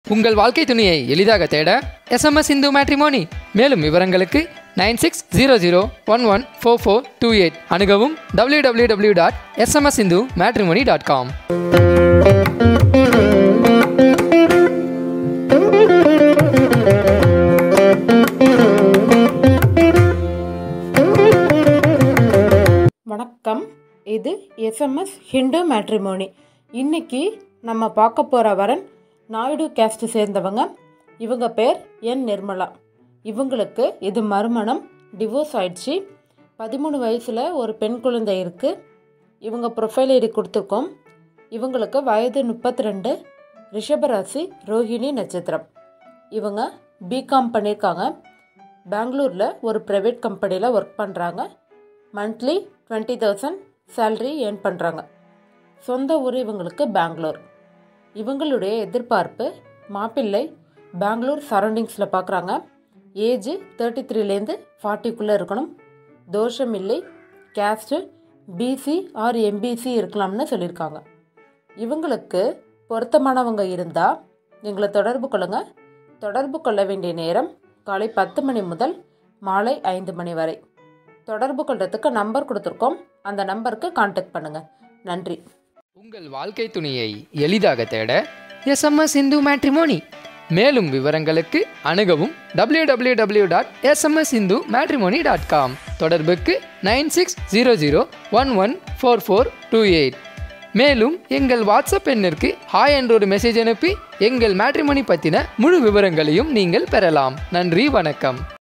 உங்கள் வாழ்க்கை துணையை எளிதாக தேட எஸ்எம்எஸ் இந்து மேட்ரிமோனி மேலும் விவரங்களுக்கு nine six zero zero one one four four two eight அணுகவும் W W W dot SMS Hindu matrimony dot com வணக்கம் இது எஸ்எம்எஸ் ஹிந்து மேட்ரிமோனி இன்னைக்கு நம்ம பார்க்க போகிற வரன் நாயுடு கேஸ்ட் சேர்ந்தவங்க இவங்க பேர் என் நிர்மலா இவங்களுக்கு இது மறுமணம் டிவோர்ஸ் ஆயிடுச்சு பதிமூணு வயசில் ஒரு பெண் குழந்தை இருக்குது இவங்க ப்ரொஃபைல் ஐடி கொடுத்துருக்கோம் இவங்களுக்கு வயது முப்பத்தி ரெண்டு ரிஷபராசி ரோஹிணி நட்சத்திரம் இவங்க பிகாம் பண்ணியிருக்காங்க பெங்களூரில் ஒரு ப்ரைவேட் கம்பெனியில் ஒர்க் பண்ணுறாங்க monthly twenty thousand salary earn பண்ணுறாங்க சொந்த ஊர் இவங்களுக்கு பெங்களூர் இவங்களுடைய எதிர்பார்ப்பு மாப்பிள்ளை பெங்களூர் சரௌண்டிங்ஸில் பார்க்குறாங்க ஏஜ் தேர்ட்டி த்ரீலேருந்து ஃபார்ட்டிக்குள்ளே இருக்கணும் தோஷம் இல்லை கேஸ்ட்டு பிசி ஆர் எம்பிசி இருக்கலாம்னு சொல்லியிருக்காங்க இவங்களுக்கு பொருத்தமானவங்க இருந்தால் எங்களை தொடர்பு கொள்ளுங்க தொடர்பு கொள்ள வேண்டிய நேரம் காலை பத்து மணி முதல் மாலை ஐந்து மணி வரை தொடர்பு கொள்றதுக்கு நம்பர் கொடுத்துருக்கோம் அந்த நம்பருக்கு காண்டாக்ட் பண்ணுங்கள் நன்றி உங்கள் வாழ்க்கை துணையை எளிதாக தேட எஸ்எம்எஸ் இந்து மேட்ரிமோனி மேலும் விவரங்களுக்கு அணுகவும் W W W dot SMS Hindu matrimony dot com தொடர்புக்கு nine six zero zero one one four four two eight மேலும் எங்கள் வாட்ஸ்அப் எண்ணிற்கு ஹாய் என்ற ஒரு மெசேஜ் அனுப்பி எங்கள் மேட்ரிமோனி பற்றின முழு விவரங்களையும் நீங்கள் பெறலாம் நன்றி வணக்கம்